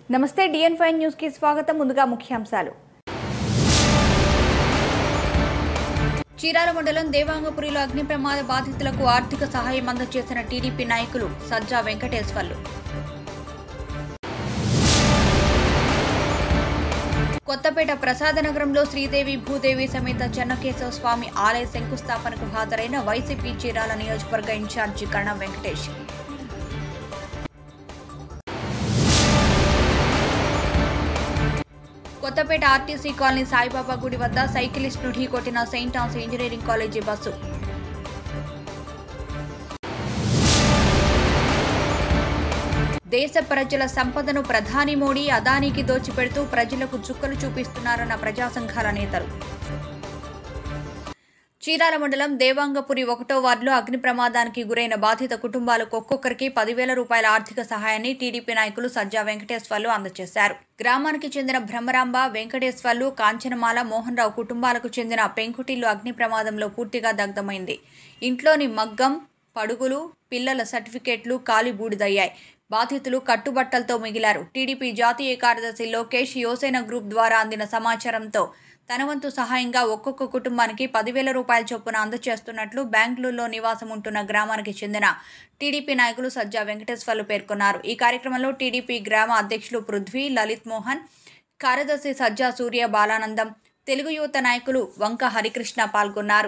నమస్తే డిఎన్ five news కి స్వాగతం ముందుగా ముఖ్యాంశాలు చీరాల మండలం దేవాంగపురిలో అగ్ని ప్రమాద బాధితులకు ఆర్థిక సహాయం అందజేసిన టీడీపీ నాయకులు సజ్జా వెంకటేశ్వర్లు కొత్తపేట ప్రసాదనగరంలో శ్రీదేవి భూదేవి సమేత చెన్నకేశవ స్వామి ఆలయ శంకుస్థాపనకు హాజరైన వైసీపీ చీరాల నియోజకవర్గ incharge Kanam Venkatesh Kothapeta RTC colony Saibaba గుడి వద్ద సైకిలిస్టును ఢీకొట్టిన saint Ann's engineering college bus దేశ ప్రజల సంపదను ప్రధాని మోడీ అదానికి దోచిపెడుతూ ప్రజలకు చుక్కలు చూపిస్తున్నారన్న ప్రజా సంఘాల నేతలు చీరాల మండలం దేవాంగపురి ఒకటో వార్డులో అగ్ని ప్రమాదానికి గురైన బాధిత కుటుంబాలకు ఒక్కొక్కరికి పదివేల రూపాయల ఆర్థిక సహాయాన్ని టీడీపీ నాయకులు సజ్జా వెంకటేశ్వర్లు అందజేశారు గ్రామానికి చెందిన బ్రహ్మరాంబ వెంకటేశ్వర్లు కాంచనమాల మోహన్ రావు కుటుంబాలకు చెందిన పెంకుటిల్లు అగ్ని ప్రమాదంలో పూర్తిగా దగ్ధమైంది ఇంట్లోని మగ్గం పడుగులు పిల్లల సర్టిఫికెట్లు కాలి బూడిదయ్యాయి బాధితులు కట్టుబట్టలతో మిగిలారు టీడీపీ జాతీయ కార్యదర్శి లోకేష్ యువసేన గ్రూప్ ద్వారా అందిన సమాచారంతో తన వంతు సహాయంగా ఒక్కొక్క కుటుంబానికి పదివేల రూపాయల చొప్పున అందజేస్తున్నట్లు బెంగళూరులో నివాసం ఉంటున్న గ్రామానికి చెందిన టీడీపీ నాయకులు సజ్జా వెంకటేశ్వర్లు పేర్కొన్నారు ఈ కార్యక్రమంలో టీడీపీ గ్రామ అధ్యక్షులు పృథ్వీ లలిత్ మోహన్ కార్యదర్శి సజ్జా సూర్య బాలానందం తెలుగు యువత నాయకులు వంక హరికృష్ణ పాల్గొన్నారు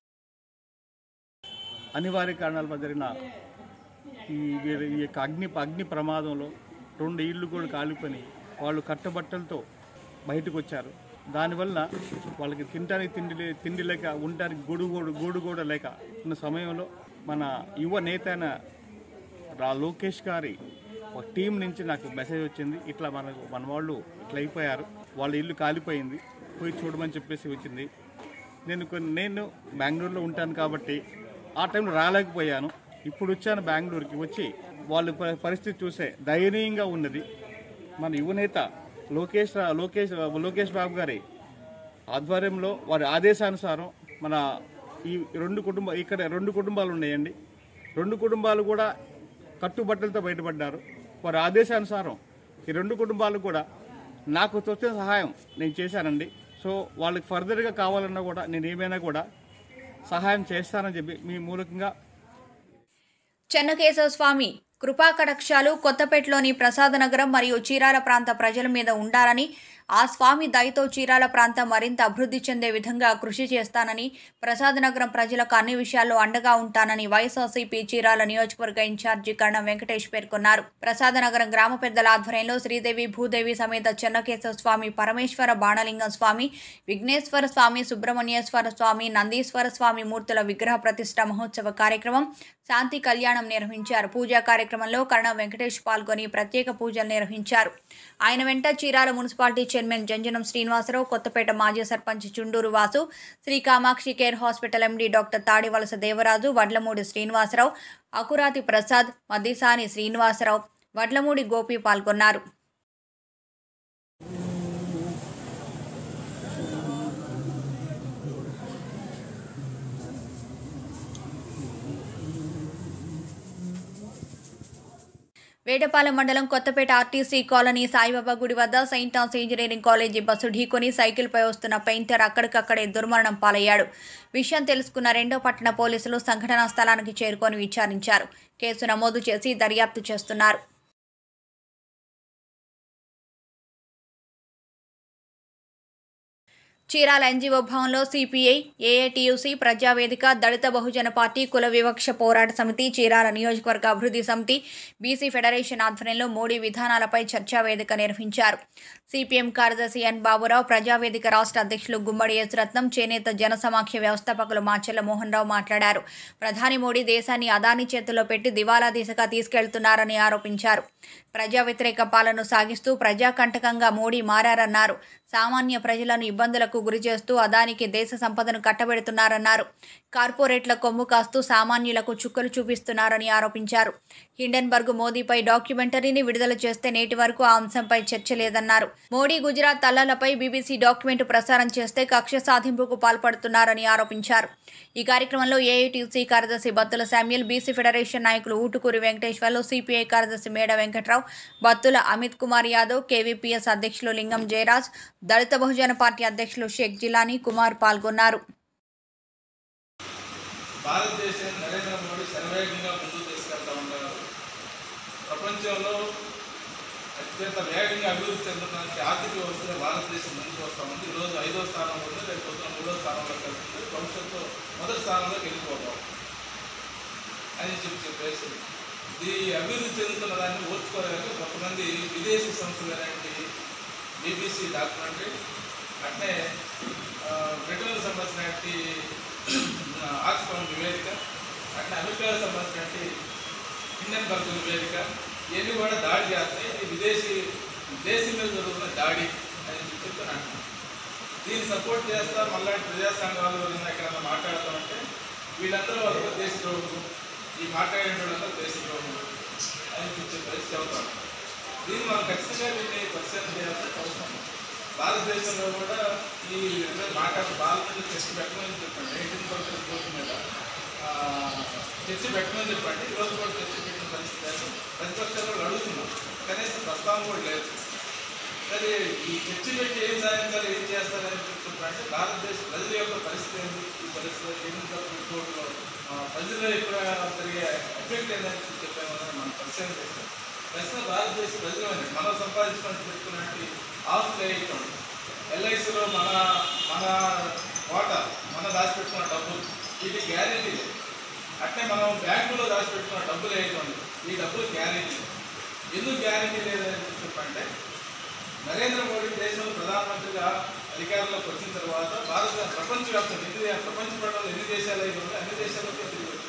అనివార్య కారణాల వల్ల జరిగిన ఈ వీరి- ఈ యొక్క అగ్ని అగ్ని ప్రమాదంలో రెండు ఇళ్ళు కూడా కాలిపోయి వాళ్ళు కట్టబట్టలతో బయటకు వచ్చారు దానివల్ల వాళ్ళకి తినడానికి తిండి లే తిండి లేక ఉండడానికి గూడు గూడు గూడు కూడా లేక ఉన్న సమయంలో మన యువ నేత అయిన రా లోకేష్ గారి ఒక టీం నుంచి నాకు మెసేజ్ వచ్చింది ఇట్లా మనకు మన వాళ్ళు ఇట్లా అయిపోయారు వాళ్ళ ఇల్లు కాలిపోయింది పోయి చూడమని చెప్పేసి వచ్చింది నేను కొన్ని నేను బెంగళూరులో ఉంటాను కాబట్టి ఆ టైంలో రాలేకపోయాను ఇప్పుడు వచ్చాను బెంగళూరుకి వచ్చి వాళ్ళ ప- పరిస్థితి చూసే దయనీయంగా ఉన్నది మన యువనేత లోకేష్ రా- లోకేష్ లోకేష్ బాబు గారి ఆధ్వర్యంలో వారి ఆదేశానుసారం మన ఈ రెండు కుటుంబ ఇక్కడ రెండు కుటుంబాలు ఉన్నాయండి రెండు కుటుంబాలు కూడా కట్టుబట్టలతో బయటపడ్డారు వారి ఆదేశానుసారం ఈ రెండు కుటుంబాలు కూడా నాకు తోచిన సహాయం నేను చేశానండి సో వాళ్ళకి ఫర్దర్గా కావాలన్నా కూడా నేను ఏమైనా కూడా సహాయం చేస్తానని చెప్పి మీ మూలకంగా చెన్నకేశవ స్వామి కృపాకటాక్షాలు కొత్తపేటలోని ప్రసాదనగరం మరియు చీరాల ప్రాంత ప్రజల మీద ఉండాలని ఆ స్వామి దయతో చీరాల ప్రాంతం మరింత అభివృద్ధి చెందే విధంగా కృషి చేస్తానని ప్రసాదనగరం ప్రజలకు అన్ని విషయాల్లో అండగా ఉంటానని వైఎస్ఆర్సీపీ చీరాల నియోజకవర్గ ఇన్ఛార్జి కర్ణం వెంకటేష్ పేర్కొన్నారు ప్రసాదనగరం గ్రామ పెద్దల ఆధ్వర్యంలో శ్రీదేవి భూదేవి సమేత చెన్నకేశవ స్వామి పరమేశ్వర బాణలింగం స్వామి విఘ్నేశ్వర స్వామి సుబ్రహ్మణ్యేశ్వర స్వామి నందీశ్వర స్వామి మూర్తుల విగ్రహ ప్రతిష్ట మహోత్సవ కార్యక్రమం శాంతి కళ్యాణం నిర్వహించారు పూజా కార్యక్రమంలో కర్ణ వెంకటేష్ పాల్గొని ప్రత్యేక పూజలు నిర్వహించారు ఆయన వెంట చీరాల మున్సిపాలిటీ చైర్మన్ జంజనం శ్రీనివాసరావు కొత్తపేట మాజీ sarpanch Chunduru Vasu Sri Kamakshi care hospital MD doctor Tadivalasa Devaraju Vadlamudi Srinivasarao Akurathi Prasad Maddisani Srinivasarao Vadlamudi Gopi పాల్గొన్నారు వేటపాలెం మండలం కొత్తపేట ఆర్టీసీ కాలనీ సాయిబాబా గుడి వద్ద saint Ann's engineering college bus ఢీకొని సైకిల్పై వస్తున్న పెయింటర్ అక్కడికక్కడే దుర్మరణం పాలయ్యాడు విషయం తెలుసుకున్న రెండో పట్టణ పోలీసులు సంఘటనా స్థలానికి చేరుకొని విచారించారు కేసు నమోదు చేసి దర్యాప్తు చేస్తున్నారు చీరాల ఎన్జీఓ భవన్లో సిపిఐ ఏఐటియుసి ప్రజావేదిక దళిత బహుజన పార్టీ కుల వివక్ష పోరాట సమితి చీరాల నియోజకవర్గ అభివృద్ధి సమితి బీసీ ఫెడరేషన్ ఆధ్వర్యంలో మోడీ విధానాలపై చర్చా వేదిక నిర్వహించారు సిపిఎం కార్యదర్శి ఎన్ బాబురావు ప్రజావేదిక రాష్ట్ర అధ్యక్షులు గుమ్మడి ఎస్ రత్నం చేనేత జనసమాఖ్య వ్యవస్థాపకులు మాచెల్ల మోహన్ రావు మాట్లాడారు ప్రధాని మోడీ దేశాన్ని అదాని చేతుల్లో పెట్టి దివాలా దిశగా తీసుకెళ్తున్నారని ఆరోపించారు ప్రజా వ్యతిరేక పాలన సాగిస్తూ ప్రజాకంటకంగా మోడీ మారారన్నారు సామాన్య ప్రజలను ఇబ్బందులకు ప్రలోభాలకు గురి చేస్తూ అదానికి దేశ సంపదను కట్టబెడుతున్నారన్నారు కార్పొరేట్ల కొమ్ము కాస్తూ సామాన్యులకు చుక్కలు చూపిస్తున్నారని ఆరోపించారు హిండెన్బర్గ్ మోదీపై డాక్యుమెంటరీని విడుదల చేస్తే నేటి వరకు ఆ అంశంపై చర్చ లేదన్నారు మోడీ గుజరాత్ తల్లాలపై బీబీసీ డాక్యుమెంట్ ప్రసారం చేస్తే కక్ష సాధింపుకు పాల్పడుతున్నారని ఆరోపించారు ఈ కార్యక్రమంలో ఏఐటీసీ కార్యదర్శి బత్తుల శామ్యుల్ బీసీ ఫెడరేషన్ నాయకులు ఊటుకూరి వెంకటేశ్వర్లు సిపిఐ కార్యదర్శి మేడ వెంకట్రావు బత్తుల అమిత్ కుమార్ యాదవ్ కేవీపీఎస్ అధ్యక్షులు లింగం జయరాజ్ దళిత బహుజన పార్టీ అధ్యక్షులు షేక్ జిలానీ కుమార్ పాల్గొన్నారు భారతదేశం నరేంద్ర మోడీ శరవేగంగా ముందుకు తీసుకెళ్తా ఉన్నారు ప్రపంచంలో అత్యంత వేగంగా అభివృద్ధి చెందడానికి ఆర్థిక వ్యవస్థలో భారతదేశం ముందుకు వస్తూ ఉంది ఈరోజు ఐదో స్థానంలో ఉంది రేపు పొద్దున మూడో స్థానంలోకి వెళ్తుంది భవిష్యత్తు మొదటి స్థానంలోకి వెళ్ళిపోతాం అని చెప్పి చెప్పేసి ఈ అభివృద్ధి చెందుతున్న దాన్ని ఓర్చుకోలేక కొంతమంది విదేశీ సంస్థలు అనేటి బీబీసీ డాక్యుమెంటరీ అట్నే ఆ, బ్రిటన్కు సంబంధించినటువంటి ఆక్స్ఫర్డ్ నివేదిక అట్లా అమెరికాకు సంబంధించినటువంటి హిండెన్బర్గ్ నివేదిక ఇవన్నీ కూడా దాడి చేస్తాయి ఇది విదేశీ దేశం మీద జరుగుతున్న దాడి అని చెప్తున్నా అంటున్నాను దీన్ని సపోర్ట్ చేస్తా మళ్ళీ ప్రజా సంఘాలు ఎవరైనా ఎక్కడైనా మాట్లాడతామంటే వీళ్ళందరూ వాళ్ళకు దేశ ద్రోహులు ఈ మాట్లాడే వాళ్ళందరూ దేశ ద్రోహులు అని చెప్పే పరిస్థితి చెబుతాం దీన్ని మనం ఖచ్చితంగా దీన్ని పరిశీలన చేయాల్సిన అవసరం ఉంది. భారతదేశంలో కూడా ఈ మాట్లాడు భారత చర్చ పెట్టమని చెప్పండి ఎయిటీన్ పర్సెంట్ రిపోర్ట్ మీద ఆ, చర్చ పెట్టమని చెప్పండి ఈరోజు కూడా చర్చ పెట్టిన పరిస్థితి లేదు. ప్రతిపక్షాలు కూడా అడుగుతున్నాం కనీసం ప్రస్తావన కూడా లేదు మరి ఈ చర్చ పెట్టి ఏం సాధించాలి ఏం చేస్తారని చెప్తుంటే భారతదేశ ప్రజల యొక్క పరిస్థితి ఏంటి ఈ పరిస్థితిలో ఎన్నికల రిపోర్ట్లో ప్రజలు ఎక్కువ జరిగే ఎఫెక్ట్ ఏంటని చెప్పామని మనం పరిశీలన చేస్తాం ప్రశ్న భారతదేశ ప్రజలు అండి మనం సంపాదించుకొని చెప్తున్నట్టు ఆస్తులు వేయటం ఎల్ఐసిలో మన మన వాటా మన దాచిపెట్టుకున్న డబ్బులు వీటి గ్యారెంటీ లేదు అట్లే మనం బ్యాంకులో దాచిపెట్టుకున్న డబ్బులు వేయటం ఈ డబ్బులు గ్యారెంటీ లేదు ఎందుకు గ్యారెంటీ లేదని చెప్పంటే నరేంద్ర మోడీ దేశంలో ప్రధానమంత్రిగా అధికారంలోకి వచ్చిన తర్వాత భారత ప్రపంచవ్యాప్తంగా ఎన్ని దే- ప్రపంచ పటంలో ఎన్ని దేశాలు అయితే ఉన్నాయో అన్ని దేశాలకి తిరిగి వచ్చింది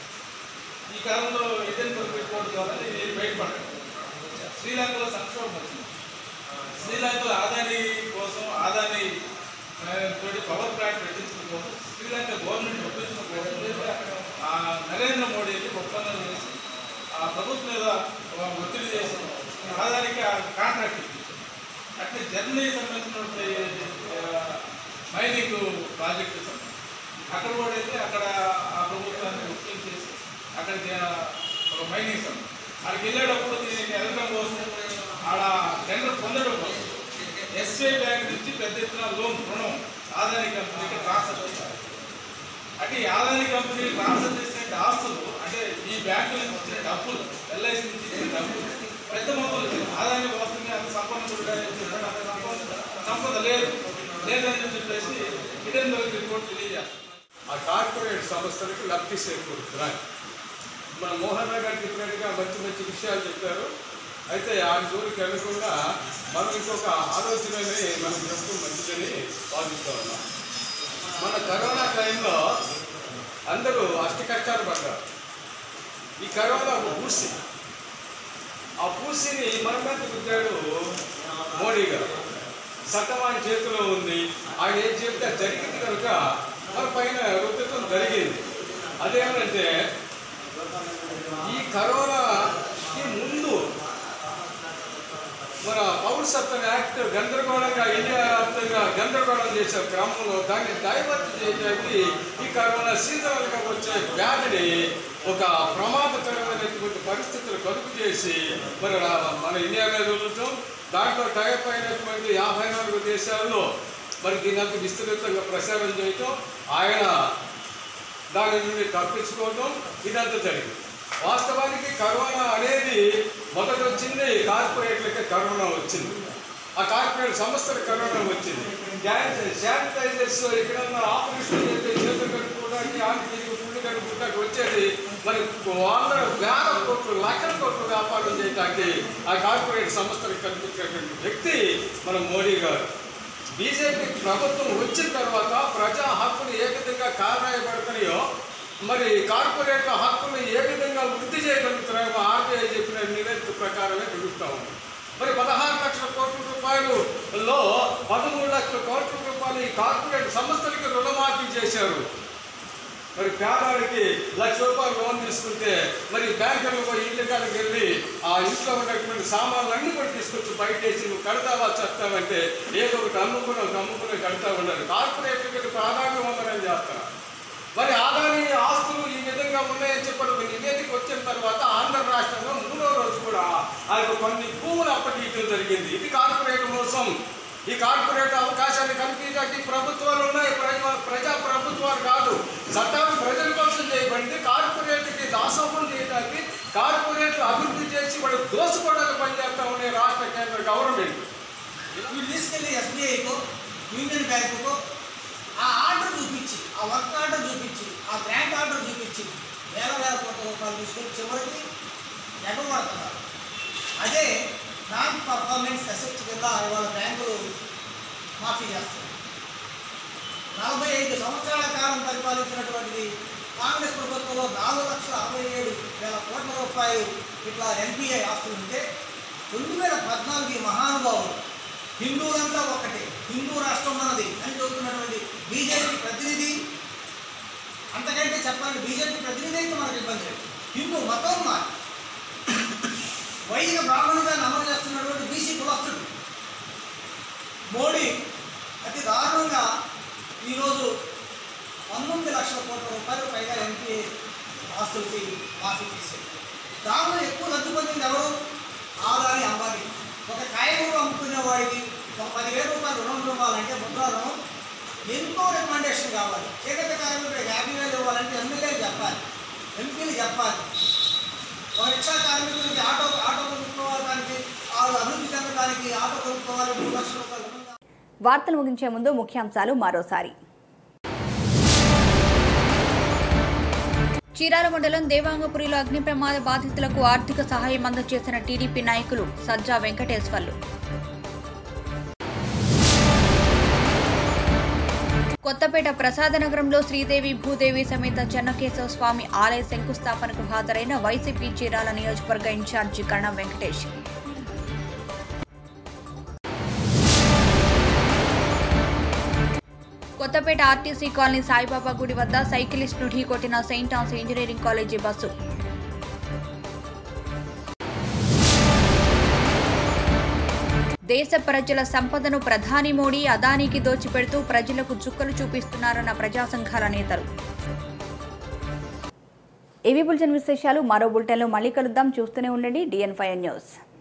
ఈ కాలంలో ఇండియన్ రిపోర్ట్ ద్వారా ఇది బయటపడ్డాడు శ్రీలంకలో సంక్షోభం వచ్చింది శ్రీలంకలో ఆదాని కోసం ఆదాని ఆ, తోటి పవర్ ప్లాంట్ పెట్టించడం కోసం శ్రీలంక గవర్నమెంట్ ఒప్పించడం కోసం ఆ నరేంద్ర మోడీని ఒప్పందం చేసి ఆ ప్రభుత్వం మీద ఒక ఒత్తిడి చేసి ఆదానికి ఆ కాంట్రాక్ట్ ఇప్పించారు అట్లే జర్మనీ సంబంధించినటువంటి ఆ, మైనింగ్ ప్రాజెక్టు సంబంధించి అక్కడ కూడా అయితే అక్కడ ఆ ప్రభుత్వాన్ని ఒప్పించేసి అక్కడికి ఆ, ఒక మైనింగ్ సంబంధించి అక్కడికి వెళ్ళేటప్పుడు దీనికి వెళ్ళడం కోసం ఆడ టెండర్ పొందడం కోసం ఎస్బీఐ బ్యాంక్ నుంచి పెద్ద ఎత్తున లోన్ రుణం ఆదాని కంపెనీకి ట్రాన్స్ఫర్ చేశారు అంటే ఈ ఆదాని కంపెనీ ట్రాన్స్ఫర్ చేసిన ఆస్తులు అంటే ఈ బ్యాంకుల నుంచి ఇచ్చిన డబ్బులు ఎల్ఐసి నుంచి ఇచ్చిన డబ్బులు పెద్ద మొత్తంలో ఇచ్చింది. ఆదాని వస్తుంది అంత సంపన్నుడుగా చెప్పాడు అంత సంపద సంపద లేదు లేదని చెప్పేసి హిడెన్ రిపోర్ట్ తెలియజేస్తుంది ఆ కార్పొరేట్ సంస్థలకు లబ్ధి చేకూరుతున్నాయి మన మోహన్ రావు గారు చెప్పినట్టుగా మంచి మంచి విషయాలు చెప్పారు అయితే ఆ జోలికి వెళ్లకుండా మనం ఇంకొక ఆలోచనని మనం చెప్తూ మంచిదని భావిస్తూ ఉన్నాం మన కరోనా టైంలో అందరూ అష్ట కష్టాలు పడ్డారు ఈ కరోనా ఒక పూసి ఆ పూసిని మన మీద రుద్దాడు మోడీ గారు చట్టం చేతిలో ఉంది ఆయన ఏం చెప్తే అది జరిగింది కనుక మన పైన రుద్దటం జరిగింది అదేమంటే ఈ కరోనాకి ముందు మన పౌరసత్వ యాక్ట్ గందరగోళంగా ఇండియా వ్యాప్తంగా గందరగోళం చేసే క్రమంలో దాన్ని డైవర్ట్ చేయడానికి ఈ కరోనా సీజనల్గా వచ్చే వ్యాధిని ఒక ప్రమాదకరమైనటువంటి పరిస్థితులు కలుగు చేసి మరి రా- మన ఇండియా మీద ఉండటం దాంట్లో టైప్ అయినటువంటి యాభై నాలుగు దేశాల్లో మరి దీనంత విస్తృతంగా ప్రచారం చేయటం ఆయన దాని నుండి తప్పించుకోవడం ఇదంతా జరిగింది వాస్తవానికి కరోనా అనేది మొదట వచ్చింది కార్పొరేట్లకి కరోనా వచ్చింది ఆ కార్పొరేట్ సంస్థలకు కరోనా వచ్చింది శానిటై- శానిటైజర్స్ ఎక్కడన్నా ఆపరేషన్ చేస్తే చేతులు కట్టుకోవడానికి ఆమె తిరిగి ఫుడ్ కట్టుకోవడానికి వచ్చేది మరి వందల వేల కోట్లు లక్షల కోట్లు వ్యాపారం చేయడానికి ఆ కార్పొరేట్ సంస్థలకు కల్పించినటువంటి వ్యక్తి మన మోడీ గారు బీజేపీ ప్రభుత్వం వచ్చిన తర్వాత ప్రజా హక్కులు ఏ విధంగా కారణపడుతున్నాయో మరి కార్పొరేట్ల హక్కులు ఏ విధంగా వృద్ధి చేయగలుగుతున్నాయో ఆర్బీఐ చెప్పిన నివేదిక ప్రకారమే జరుగుతూ ఉంది మరి పదహారు లక్షల కోట్ల రూపాయలులో పదమూడు లక్షల కోట్ల రూపాయలు ఈ కార్పొరేట్ సంస్థలకి రుణమాఫీ చేశారు మరి పేదవాడికి లక్ష రూపాయలు లోన్ తీసుకుంటే మరి బ్యాంకులకు పోయి ఇల్లు కాడికి వెళ్ళి ఆ ఇంట్లో ఉన్నటువంటి సామాన్లు అన్ని కూడా తీసుకొచ్చి బయట వేసి నువ్వు కడతావా చెప్తావంటే ఏదో ఒకటి అమ్ముకుని ఒకటి అమ్ముకుని కడతా ఉన్నారు కార్పొరేట్లకి ప్రాధాన్యం ఉందని చేస్తారు మరి ఆదాని ఆస్తులు ఈ విధంగా ఉన్నాయని చెప్పి ఒక నివేదిక వచ్చిన తర్వాత ఆంధ్ర రాష్ట్రంలో మూడో రోజు కూడా ఆ యొక్క కొన్ని భూములు అప్పగించడం జరిగింది ఇది కార్పొరేట్ మోసం ఈ కార్పొరేట్ అవకాశాన్ని కల్పించడానికి ప్రభుత్వాలు ఉన్నాయి ప్రజా ప్రజా ప్రభుత్వాలు కాదు చట్టాలు ప్రజల కోసం చేయబడింది కార్పొరేట్కి దాసోహం చేయడానికి కార్పొరేట్లు అభివృద్ధి చేసి వాడు దోసుకోవడానికి పనిచేస్తా ఉన్నాయి రాష్ట్ర కేంద్ర గవర్నమెంట్ వీళ్ళు తీసుకెళ్ళి ఎస్బీఐకో యూనియన్ బ్యాంకుకో ఆ ఆర్డర్ చూపించి ఆ వర్క్ ఆర్డర్ చూపించి ఆ గ్రాంట్ ఆర్డర్ చూపించి వేల వేల కోట్ల రూపాయలు తీసుకొని చివరికి ఎగబడుతున్నారు అదే నాన్ పర్ఫార్మెన్స్ అసెట్ కింద ఇవాళ బ్యాంకులు మాఫీ చేస్తారు నలభై ఐదు సంవత్సరాల కాలం పరిపాలించినటువంటిది కాంగ్రెస్ ప్రభుత్వంలో నాలుగు లక్షల అరవై ఏడు వేల కోట్ల రూపాయలు ఇట్లా ఎన్పిఐ ఆస్తులు ఉంటే రెండు వేల పద్నాలుగు ఈ మహానుభావులు హిందువులంతా ఒకటే హిందూ రాష్ట్రం మనది అని చెబుతున్నటువంటి బీజేపీ ప్రతినిధి అంతకంటే చెప్పాలంటే బీజేపీ ప్రతినిధి అయితే మనకు ఇబ్బంది లేదు హిందూ మతం మాది వైదిక బ్రాహ్మణుగా అమలు చేస్తున్నటువంటి బీసీ కులస్తుడు మోడీ అతి దారుణంగా ఈరోజు పంతొమ్మిది లక్షల కోట్ల రూపాయలు పైగా ఎంపీ ఆస్తులకి మాఫీ చేశారు దానిలో ఎక్కువ లబ్ధి పొందింది ఎవరు ఆదాని అంబానీ ఒక కాయగూర అమ్ముకునే వాడికి ఒక పదివేల రూపాయలు రుణం ఇవ్వాలంటే ముద్రా రుణం ఎంతో రికమెండేషన్ కావాలి చీకటి కార్మికుడికి యాభై వేలు ఇవ్వాలంటే ఎమ్మెల్యేలు చెప్పాలి ఎంపీలు చెప్పాలి ఒక రిక్షా కార్మికులకి ఆటో ఆటో కొనుక్కోవడానికి వాళ్ళు అభివృద్ధి చెందడానికి ఆటో కొనుక్కోవాలి మూడు లక్షల రూపాయలు రుణం కావాలి. వార్తలు ముగించే ముందు ముఖ్యాంశాలు మరోసారి చీరాల మండలం దేవాంగపురిలో అగ్ని ప్రమాద బాధితులకు ఆర్థిక సహాయం అందజేసిన టీడీపీ నాయకులు సజ్జా వెంకటేశ్వర్లు కొత్తపేట ప్రసాదనగరంలో శ్రీదేవి భూదేవి సమేత చెన్నకేశవ స్వామి ఆలయ శంకుస్థాపనకు హాజరైన వైసీపీ చీరాల నియోజకవర్గ incharge Kanam Venkatesh Kothapeta RTC colony Saibaba గుడి వద్ద సైకిలిస్టును ఢీకొట్టిన saint Ann's engineering college bus దేశ ప్రజల సంపదను ప్రధాని మోడీ అదానికి దోచిపెడుతూ ప్రజలకు చుక్కలు చూపిస్తున్నారన్న ప్రజా సంఘాల నేతలు ఏవి బులెటిన్ విశేషాలు మరో బులెటిన్లో మళ్ళీ కలుద్దాం చూస్తూనే ఉండండి డిఎన్ ఫైవ్ న్యూస్